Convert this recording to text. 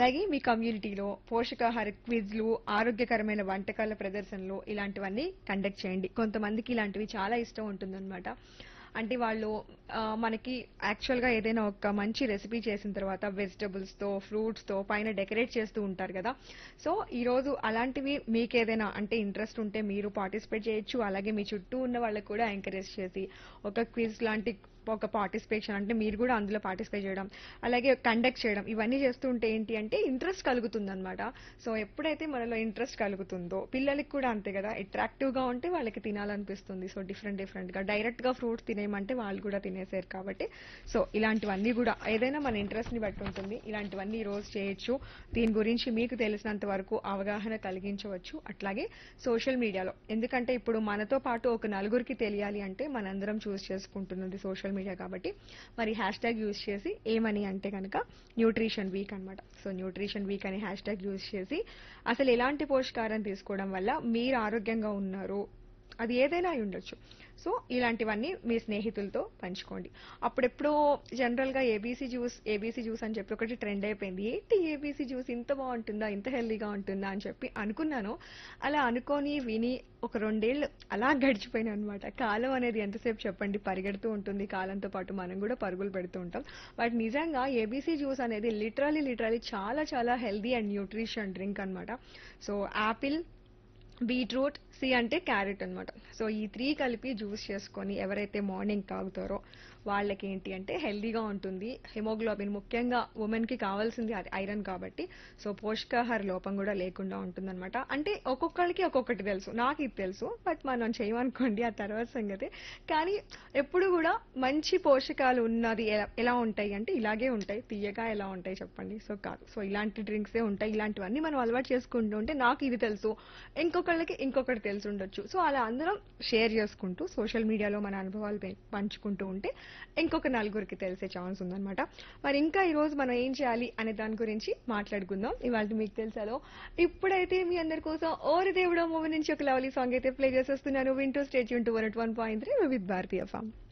అలాగే మీ కమ్యూనిటీలో పోషకాహార క్విజ్లు ఆరోగ్యకరమైన వంటకాల ప్రదర్శనలు ఇలాంటివన్నీ కండక్ట్ చేయండి కొంతమందికి ఇలాంటివి చాలా ఇష్టం ఉంటుందన్నమాట అంటే వాళ్ళు ఆ, మనకి యాక్చువల్గా ఏదైనా ఒక మంచి రెసిపీ చేసిన తర్వాత వెజిటబుల్స్తో ఫ్రూట్స్తో పైన డెకరేట్ చేస్తూ ఉంటారు కదా సో ఈరోజు అలాంటివి మీకు ఏదైనా అంటే ఇంట్రెస్ట్ ఉంటే మీరు పార్టిసిపేట్ చేయొచ్చు అలాగే మీ చుట్టూ ఉన్న వాళ్ళకి కూడా ఎంకరేజ్ చేసి ఒక క్విజ్ లాంటి ఒక పార్టిసిపేషన్ అంటే మీరు కూడా అందులో పార్టిసిపేట్ చేయడం అలాగే కండక్ట్ చేయడం ఇవన్నీ చేస్తుంటే ఏంటి అంటే ఇంట్రెస్ట్ కలుగుతుంది అనమాట సో ఎప్పుడైతే మనలో ఇంట్రెస్ట్ కలుగుతుందో పిల్లలకి కూడా అంతే కదా అట్రాక్టివ్ గా ఉంటే వాళ్ళకి తినాలనిపిస్తుంది సో డిఫరెంట్ డిఫరెంట్ గా డైరెక్ట్ గా ఫ్రూట్స్ తినేయమంటే వాళ్ళు కూడా తినేసారు కాబట్టి సో ఇలాంటివన్నీ కూడా ఏదైనా మన ఇంట్రెస్ట్ ని బట్టి ఉంటుంది ఇలాంటివన్నీ ఈ రోజు చేయొచ్చు దీని గురించి మీకు తెలిసినంత వరకు అవగాహన కలిగించవచ్చు అట్లాగే సోషల్ మీడియాలో ఎందుకంటే ఇప్పుడు మనతో పాటు ఒక నలుగురికి తెలియాలి అంటే మనందరం చూస్ చేసుకుంటున్నది సోషల్ మీడియా కాబట్టి మరి హ్యాష్ ట్యాగ్ యూజ్ చేసి ఏమని అంటే కనుక న్యూట్రిషన్ వీక్ అన్నమాట సో న్యూట్రిషన్ వీక్ అనే హ్యాష్ ట్యాగ్ యూజ్ చేసి అసలు ఎలాంటి పోషకాహారం తీసుకోవడం వల్ల మీరు ఆరోగ్యంగా ఉన్నారు అది ఏదైనా అయి ఉండొచ్చు సో ఇలాంటివన్నీ మీ స్నేహితులతో పంచుకోండి అప్పుడెప్పుడో జనరల్ గా ఏబీసీ జ్యూస్ ఏబీసీ జ్యూస్ అని చెప్పి ఒకటి ట్రెండ్ అయిపోయింది ఏంటి ఏబీసీ జ్యూస్ ఇంత బాగుంటుందా ఇంత హెల్దీగా ఉంటుందా అని చెప్పి అనుకున్నాను అలా అనుకొని విని ఒక రెండేళ్లు అలా గడిచిపోయినాయి అనమాట కాలం అనేది ఎంతసేపు చెప్పండి పరిగెడుతూ ఉంటుంది కాలంతో పాటు మనం కూడా పరుగులు పెడుతూ ఉంటాం బట్ నిజంగా ఏబీసీ జ్యూస్ అనేది లిటరలీ లిటరలీ చాలా చాలా హెల్దీ అండ్ న్యూట్రిషన్ డ్రింక్ అన్నమాట సో యాపిల్ బీట్రూట్ సి అంటే క్యారెట్ అన్నమాట సో ఈ త్రీ కలిపి జ్యూస్ చేసుకొని ఎవరైతే మార్నింగ్ తాగుతారో వాళ్ళకి ఏంటి అంటే హెల్దీగా ఉంటుంది హిమోగ్లోబిన్ ముఖ్యంగా ఉమెన్ కి కావాల్సింది అది ఐరన్ కాబట్టి సో పోషకాహార లోపం కూడా లేకుండా ఉంటుందన్నమాట అంటే ఒక్కొక్కరికి ఒక్కొక్కటి తెలుసు నాకు ఇది తెలుసు బట్ మనం చేయమనుకోండి ఆ తర్వాత సంగతి కానీ ఎప్పుడు కూడా మంచి పోషకాలు ఉన్నది ఎలా- ఎలా ఉంటాయి అంటే ఇలాగే ఉంటాయి తీయగా ఎలా ఉంటాయి చెప్పండి సో కాదు సో ఇలాంటి డ్రింక్సే ఉంటాయి ఇలాంటివన్నీ మనం అలవాటు చేసుకుంటూ ఉంటే నాకు ఇది తెలుసు ఇంకొకళ్ళకి ఇంకొకటి తెలిసి ఉండొచ్చు సో అలా అందరం షేర్ చేసుకుంటూ సోషల్ మీడియాలో మన అనుభవాలు పె- పంచుకుంటూ ఉంటే ఇంకొక నలుగురికి తెలిసే ఛాన్స్ ఉందన్నమాట మరి ఇంకా ఈ రోజు మనం ఏం చేయాలి అనే దాని గురించి మాట్లాడుకుందాం ఇవాళ మీకు తెలుసాలో ఇప్పుడైతే మీ అందరి కోసం ఓరి దేవుడో మూవీ నుంచి ఒక లవ్లీ సాంగ్ అయితే ప్లే చేసేస్తున్నాను వింటూ స్టేట్ యూన్ to one point three with భారతీయ ఫామ్